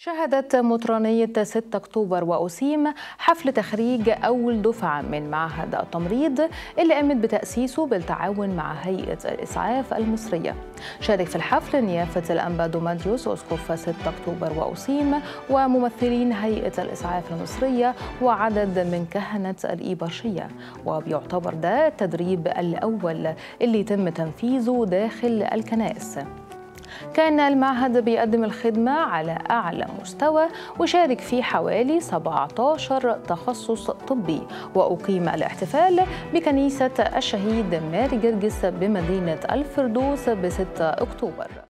شهدت مطرانية 6 أكتوبر وأسيم حفل تخريج أول دفعة من معهد التمريض اللي قامت بتأسيسه بالتعاون مع هيئة الإسعاف المصرية شارك في الحفل نيافة الأنبا دوماديوس أسقف 6 أكتوبر وأسيم وممثلين هيئة الإسعاف المصرية وعدد من كهنة الإيباشية وبيعتبر ده التدريب الأول اللي يتم تنفيذه داخل الكنائس كان المعهد بيقدم الخدمة على أعلى مستوى وشارك فيه حوالي 17 تخصص طبي وأقيم الاحتفال بكنيسة الشهيد ماري جرجس بمدينة الفردوس ب 6 أكتوبر